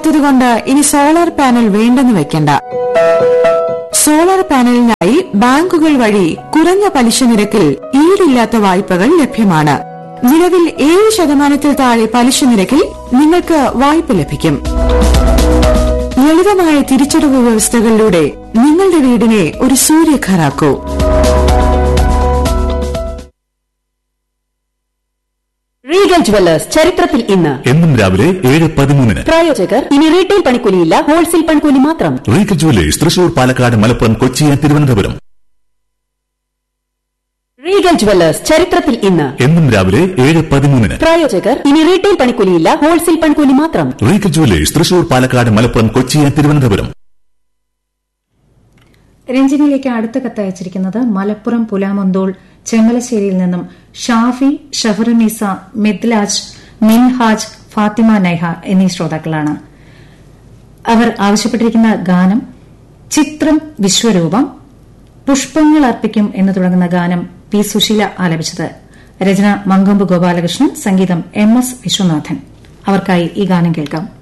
ഇല്ലാത്തതുകൊണ്ട് ഇനി solar panel വേണ്ടെന്ന് വെക്കണ്ട സോളാർ പാനലിനായി ബാങ്കുകൾ വഴി കുറഞ്ഞ പലിശ നിരക്കിൽ ഈടില്ലാത്ത വായ്പകൾ ലഭ്യമാണ് നിലവിൽ ഏഴ് ശതമാനത്തിൽ താഴെ പലിശ നിരക്കിൽ നിങ്ങൾക്ക് വായ്പ ലഭിക്കും ലളിതമായ തിരിച്ചടവ് വ്യവസ്ഥകളിലൂടെ നിങ്ങളുടെ വീടിനെ ഒരു സൂര്യഘറാക്കൂ റീഗൽ ജുവല്ലേഴ്സ് ചരിത്രത്തിൽ ഇന്ന് എന്നും രാവിലെ ഏഴ് പതിമൂന്നിന് പ്രായോജകർ ഇനി റീറ്റെയിൽ പണിക്കൂലിയില്ല ഹോൾസെയിൽ പണിക്കൂലി മാത്രം Regal jewellers Thrissur Palakkad Malappuram Kochi and Thiruvananthapuram Regal jewellers ചരിത്രത്തിൽ ഇന്ന് എന്നും രാവിലെ ഏഴ് പതിമൂന്നിന് പ്രായോജകർ ഇനി റീറ്റെയിൽ പണിക്കൂലിയില്ല ഹോൾസെയിൽ പണിക്കൂലി മാത്രം Regal jewellers Thrissur Palakkad Malappuram Kochi and Thiruvananthapuram രഞ്ജനിയിലേക്ക് അടുത്ത കത്തയച്ചിരിക്കുന്നത് മലപ്പുറം പുലാമന്തോൾ ചെമ്മലശ്ശേരിയിൽ നിന്നും ഷാഫി ഷഫറുനിസ മിദ്ലാജ് മിൻഹാജ് ഫാത്തിമ നൈഹ എന്നീ ശ്രോതാക്കളാണ് അവർ ആവശ്യപ്പെട്ടിരിക്കുന്ന ഗാനം ചിത്രം വിശ്വരൂപം പുഷ്പങ്ങൾ അർപ്പിക്കും എന്ന് തുടങ്ങുന്ന ഗാനം പി സുശീല ആലപിച്ചത് രചന മങ്കമ്പ് ഗോപാലകൃഷ്ണൻ സംഗീതം എം എസ് വിശ്വനാഥൻ അവർക്കായി ഈ ഗാനം കേൾക്കാം